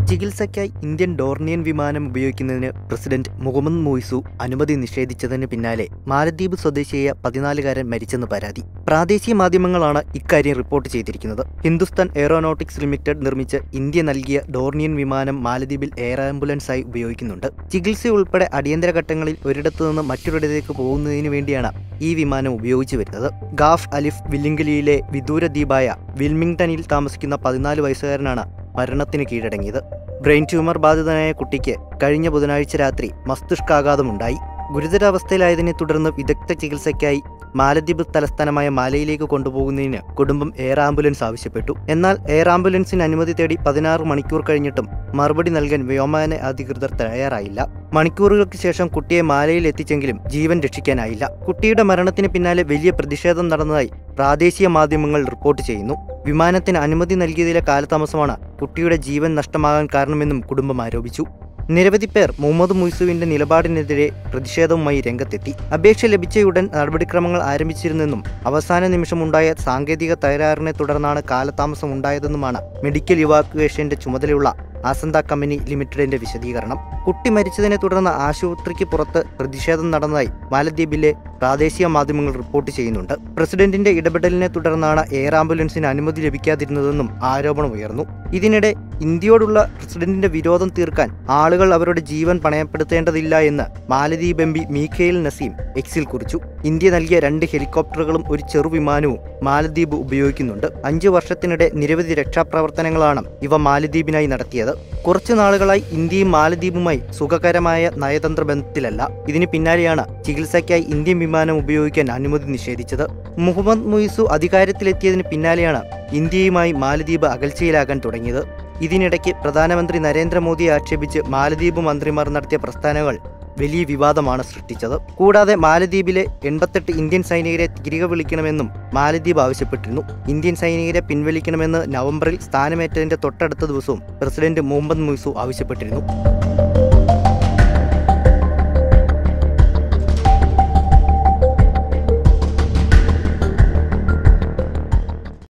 ചികിത്സയ്ക്കായി ഇന്ത്യൻ ഡോർണിയൻ വിമാനം ഉപയോഗിക്കുന്നതിന് പ്രസിഡന്റ് മുഹമ്മദ് മൊയ്സു അനുമതി നിഷേധിച്ചതിന് പിന്നാലെ മാലദ്വീപ് സ്വദേശിയായ പതിനാലുകാരൻ മരിച്ചെന്ന് പരാതി പ്രാദേശിക മാധ്യമങ്ങളാണ് ഇക്കാര്യം റിപ്പോർട്ട് ചെയ്തിരിക്കുന്നത് ഹിന്ദുസ്ഥാൻ എയറോനോട്ടിക്സ് ലിമിറ്റഡ് നിർമ്മിച്ച് ഇന്ത്യ നൽകിയ ഡോർണിയൻ വിമാനം മാലദ്വീപിൽ എയർ ആംബുലൻസായി ഉപയോഗിക്കുന്നുണ്ട് ചികിത്സ ഉൾപ്പെടെ അടിയന്തര ഘട്ടങ്ങളിൽ ഒരിടത്തു നിന്ന് മറ്റൊരിടത്തേക്ക് പോകുന്നതിന് വേണ്ടിയാണ് ഈ വിമാനം ഉപയോഗിച്ചു വരുന്നത് ഗാഫ് അലിഫ് വില്ലിംഗലിയിലെ വിദൂര ദ്വീപായ വിൽമിംഗ്ടണിൽ താമസിക്കുന്ന പതിനാല് വയസ്സുകാരനാണ് മരണത്തിന് കീഴടങ്ങിയത് ബ്രെയിൻ ട്യൂമർ ബാധിതനായ കുട്ടിക്ക് കഴിഞ്ഞ ബുധനാഴ്ച രാത്രി മസ്തിഷ്കാഘാതമുണ്ടായി ഗുരുതരാവസ്ഥയിലായതിനെ തുടർന്ന് വിദഗ്ധ ചികിത്സയ്ക്കായി മാലദ്വീപ് തലസ്ഥാനമായ മാലയിലേക്ക് കൊണ്ടുപോകുന്നതിന് കുടുംബം എയർ ആംബുലൻസ് ആവശ്യപ്പെട്ടു എന്നാൽ എയർ ആംബുലൻസിന് അനുമതി തേടി പതിനാറ് മണിക്കൂർ കഴിഞ്ഞിട്ടും മറുപടി നൽകാൻ വ്യോമയാന അധികൃതർ തയ്യാറായില്ല മണിക്കൂറുകൾക്ക് ശേഷം കുട്ടിയെ മാലയിൽ എത്തിച്ചെങ്കിലും ജീവൻ രക്ഷിക്കാനായില്ല കുട്ടിയുടെ മരണത്തിന് പിന്നാലെ വലിയ പ്രതിഷേധം നടന്നതായി പ്രാദേശിക മാധ്യമങ്ങൾ റിപ്പോർട്ട് ചെയ്യുന്നു വിമാനത്തിന് അനുമതി നൽകിയതിലെ കാലതാമസമാണ് കുട്ടിയുടെ ജീവൻ നഷ്ടമാകാൻ കാരണമെന്നും കുടുംബം ആരോപിച്ചു നിരവധി പേർ മുഹമ്മദ് മുയ്സുവിന്റെ നിലപാടിനെതിരെ പ്രതിഷേധവുമായി രംഗത്തെത്തി അപേക്ഷ ലഭിച്ചയുടൻ നടപടിക്രമങ്ങൾ ആരംഭിച്ചിരുന്നെന്നും അവസാന നിമിഷമുണ്ടായ സാങ്കേതിക തകരാറിനെ തുടർന്നാണ് കാലതാമസം ഉണ്ടായതെന്നുമാണ് മെഡിക്കൽ ഇവാക്യുവേഷന്റെ ചുമതലയുള്ള ആസന്ത കമ്പനി ലിമിറ്റഡിന്റെ വിശദീകരണം കുട്ടി മരിച്ചതിനെ തുടർന്ന് ആശുപത്രിക്ക് പുറത്ത് പ്രതിഷേധം നടന്നതായി മാലദ്വീപിലെ പ്രാദേശിക മാധ്യമങ്ങൾ റിപ്പോർട്ട് ചെയ്യുന്നുണ്ട് പ്രസിഡന്റിന്റെ ഇടപെടലിനെ തുടർന്നാണ് എയർ ആംബുലൻസിന് അനുമതി ലഭിക്കാതിരുന്നതെന്നും ആരോപണമുയർന്നു ഇതിനിടെ ഇന്ത്യയോടുള്ള പ്രസിഡന്റിന്റെ വിരോധം തീർക്കാൻ ആളുകൾ അവരുടെ ജീവൻ പണയപ്പെടുത്തേണ്ടതില്ല എന്ന് മാലദ്വീപ് എം പി മീഖയിൽ നസീം എക്സിൽ കുറിച്ചു ഇന്ത്യ നൽകിയ രണ്ട് ഹെലികോപ്റ്ററുകളും ഒരു ചെറുവിമാനവും മാലദ്വീപ് ഉപയോഗിക്കുന്നുണ്ട് അഞ്ചു വർഷത്തിനിടെ നിരവധി രക്ഷാപ്രവർത്തനങ്ങളാണ് ഇവ മാലദ്വീപിനായി നടത്തിയത് കുറച്ചു നാളുകളായി ഇന്ത്യയും മാലദ്വീപുമായി സുഖകരമായ നയതന്ത്ര ബന്ധത്തിലല്ല ഇതിന് പിന്നാലെയാണ് ചികിത്സയ്ക്കായി ഇന്ത്യൻ വിമാനം ഉപയോഗിക്കാൻ അനുമതി നിഷേധിച്ചത് മുഹമ്മദ് മുയിസു അധികാരത്തിലെത്തിയതിന് പിന്നാലെയാണ് ഇന്ത്യയുമായി മാലദ്വീപ് അകൽച്ചയിലാകാൻ തുടങ്ങിയത് ഇതിനിടയ്ക്ക് പ്രധാനമന്ത്രി നരേന്ദ്രമോദിയെ ആക്ഷേപിച്ച് മാലദ്വീപ് മന്ത്രിമാർ നടത്തിയ പ്രസ്ഥാനങ്ങൾ വലിയ വിവാദമാണ് സൃഷ്ടിച്ചത് കൂടാതെ മാലദ്വീപിലെ എൺപത്തെട്ട് ഇന്ത്യൻ സൈനികരെ തിരികെ വിളിക്കണമെന്നും മാലദ്വീപ് ആവശ്യപ്പെട്ടിരുന്നു ഇന്ത്യൻ സൈനികരെ പിൻവലിക്കണമെന്ന് നവംബറിൽ സ്ഥാനമേറ്റതിന്റെ തൊട്ടടുത്ത ദിവസവും പ്രസിഡന്റ് മുഹമ്മദ് മുയ്സു ആവശ്യപ്പെട്ടിരുന്നു